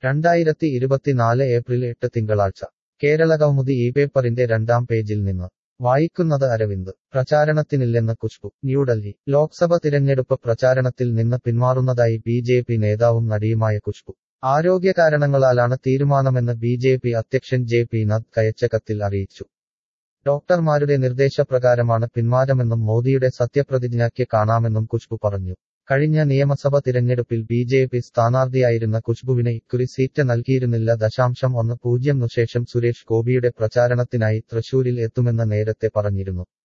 രണ്ടായിരത്തി ഇരുപത്തിനാല് ഏപ്രിൽ എട്ട് തിങ്കളാഴ്ച കേരളകൗമുദി ഈ പേപ്പറിന്റെ രണ്ടാം പേജിൽ നിന്ന് വായിക്കുന്നത് അരവിന്ദ് പ്രചാരണത്തിനില്ലെന്ന് കുഷ്ബു ന്യൂഡൽഹി ലോക്സഭ തിരഞ്ഞെടുപ്പ് പ്രചാരണത്തിൽ നിന്ന് പിന്മാറുന്നതായി ബി ജെ പി നേതാവും നടിയുമായ കുഷ്ബു ആരോഗ്യ കാരണങ്ങളാലാണ് തീരുമാനമെന്ന് ബി ജെ പി അധ്യക്ഷൻ ജെ പി നദ്ദ കയച്ച കത്തിൽ അറിയിച്ചു ഡോക്ടർമാരുടെ നിർദ്ദേശപ്രകാരമാണ് പിന്മാറ്റമെന്നും മോദിയുടെ സത്യപ്രതിജ്ഞയ്ക്ക് കാണാമെന്നും കുഷ്ബു പറഞ്ഞു കഴിഞ്ഞ നിയമസഭ തിരഞ്ഞെടുപ്പിൽ ബി ജെ പി സ്ഥാനാർത്ഥിയായിരുന്ന കുഷ്ബുവിന് ഇക്കുറി സീറ്റ് നൽകിയിരുന്നില്ല ദശാംശം ഒന്ന് പൂജ്യം ശേഷം സുരേഷ് ഗോപിയുടെ പ്രചാരണത്തിനായി തൃശൂരിൽ എത്തുമെന്ന് നേരത്തെ പറഞ്ഞിരുന്നു